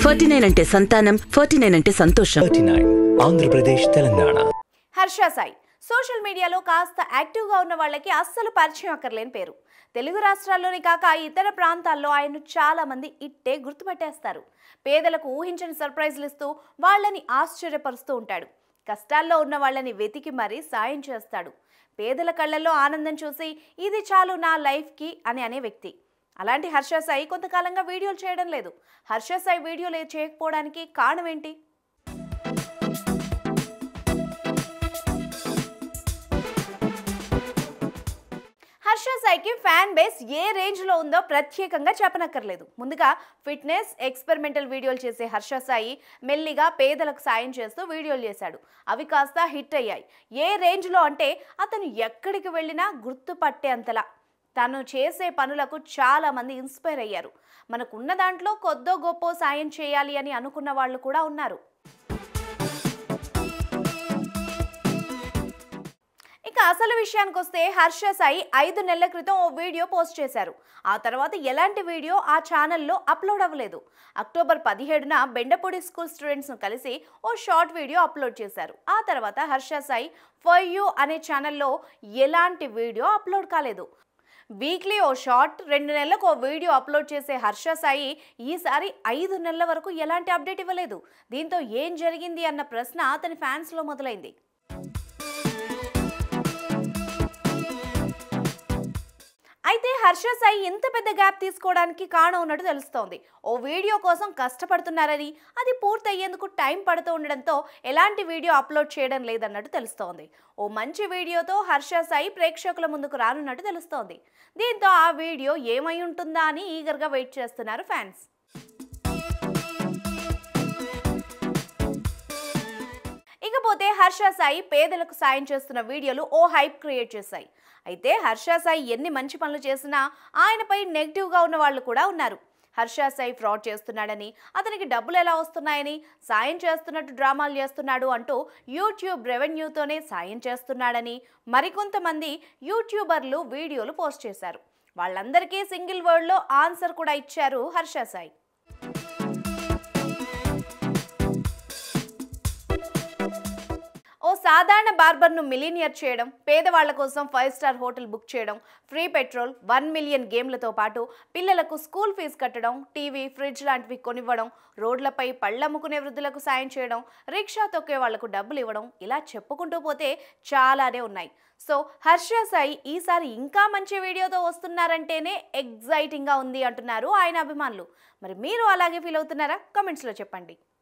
forty nine అంటే సంతానం forty nine అంటే సంతోషం thirty nine Andhra Pradesh Telangana Harsha Sai social మీడియాలో కాస్త యాక్టివ్గా ఉన్న వాళ్ళకి అస్సలు పరిచయం అక్కర్లేని పేరు తెలుగు రాష్ట్రాల్లోని కాక ఇతర ప్రాంతాల్లో ఆయన్ను చాలా మంది ఇట్టే గుర్తుపట్టేస్తారు పేదలకు ఊహించని సర్ప్రైజ్లు ఇస్తూ వాళ్ళని ఆశ్చర్యపరుస్తూ ఉంటాడు కష్టాల్లో ఉన్న వాళ్ళని వెతికి మరీ సాయం చేస్తాడు పేదల కళ్ళల్లో ఆనందం చూసి ఇది చాలు నా లైఫ్కి అని అనే వ్యక్తి అలాంటి హర్ష సాయి కొంతకాలంగా వీడియోలు చేయడం లేదు హర్ష సాయి వీడియోలు చేయకపోవడానికి కారణం ఏంటి హర్ష సాయికి ఫ్యాన్ బేస్ ఏ రేంజ్లో ఉందో ప్రత్యేకంగా చెప్పనక్కర్లేదు ముందుగా ఫిట్నెస్ ఎక్స్పెరిమెంటల్ వీడియోలు చేసే హర్ష సాయి మెల్లిగా పేదలకు సాయం చేస్తూ వీడియోలు చేశాడు అవి కాస్త హిట్ అయ్యాయి ఏ రేంజ్లో అంటే అతను ఎక్కడికి వెళ్ళినా గుర్తుపట్టేంతలా తను చేసే పనులకు చాలా మంది ఇన్స్పైర్ అయ్యారు మనకున్న దాంట్లో కొద్దో గొప్ప సాయం చేయాలి అని అనుకున్న వాళ్ళు కూడా ఉన్నారు ఇక అసలు విషయానికి వస్తే హర్ష సాయి ఐదు నెలల క్రితం ఓ వీడియో పోస్ట్ చేశారు ఆ తర్వాత ఎలాంటి వీడియో ఆ ఛానల్లో అప్లోడ్ అవ్వలేదు అక్టోబర్ పదిహేడున బెండపూడి స్కూల్ స్టూడెంట్స్ను కలిసి ఓ షార్ట్ వీడియో అప్లోడ్ చేశారు ఆ తర్వాత హర్ష సాయి ఫర్ యూ అనే ఛానల్లో ఎలాంటి వీడియో అప్లోడ్ కాలేదు వీక్లీ ఓ షార్ట్ రెండు నెలలకు ఓ వీడియో అప్లోడ్ చేసే హర్ష సాయి ఈసారి ఐదు నెలల వరకు ఎలాంటి అప్డేట్ ఇవ్వలేదు దీంతో ఏం జరిగింది అన్న ప్రశ్న అతని ఫ్యాన్స్లో మొదలైంది అయితే హర్ష సాయి ఇంత పెద్ద గ్యాప్ తీసుకోవడానికి కారణం ఉన్నట్టు తెలుస్తోంది ఓ వీడియో కోసం కష్టపడుతున్నారని అది పూర్తయ్యేందుకు టైం పడుతూ ఉండడంతో ఎలాంటి వీడియో అప్లోడ్ చేయడం లేదన్నట్టు తెలుస్తోంది ఓ మంచి వీడియోతో హర్ష సాయి ప్రేక్షకుల ముందుకు రానున్నట్టు తెలుస్తోంది దీంతో ఆ వీడియో ఏమై ఉంటుందా అని ఈగర్గా వెయిట్ చేస్తున్నారు ఫ్యాన్స్ ఇకపోతే హర్ష సాయి పేదలకు సాయం చేస్తున్న వీడియోలు ఓ హైప్ క్రియేట్ చేశాయి అయితే హర్ష సాయి ఎన్ని మంచి పనులు చేసినా ఆయనపై నెగిటివ్గా ఉన్న వాళ్ళు కూడా ఉన్నారు హర్ష సాయి ఫ్రాడ్ చేస్తున్నాడని అతనికి డబ్బులు ఎలా వస్తున్నాయని సాయం చేస్తున్నట్టు డ్రామాలు చేస్తున్నాడు అంటూ యూట్యూబ్ రెవెన్యూతోనే సాయం చేస్తున్నాడని మరికొంతమంది యూట్యూబర్లు వీడియోలు పోస్ట్ చేశారు వాళ్ళందరికీ సింగిల్ వర్డ్లో ఆన్సర్ కూడా ఇచ్చారు హర్ష సాయి ఓ సాధారణ బార్బర్ను మిలీనియర్ చేయడం పేదవాళ్ల కోసం ఫైవ్ స్టార్ హోటల్ బుక్ చేయడం ఫ్రీ పెట్రోల్ వన్ మిలియన్ గేమ్లతో పాటు పిల్లలకు స్కూల్ ఫీజు కట్టడం టీవీ ఫ్రిడ్జ్ లాంటివి కొనివ్వడం రోడ్లపై పళ్ళమ్ముకునే వృద్ధులకు సాయం చేయడం రిక్షా తొక్కే వాళ్లకు డబ్బులు ఇవ్వడం ఇలా చెప్పుకుంటూ పోతే చాలానే ఉన్నాయి సో హర్ష సాయి ఈసారి ఇంకా మంచి వీడియోతో వస్తున్నారంటేనే ఎగ్జైటింగ్గా ఉంది అంటున్నారు ఆయన అభిమానులు మరి మీరు అలాగే ఫీల్ అవుతున్నారా కమెంట్స్లో చెప్పండి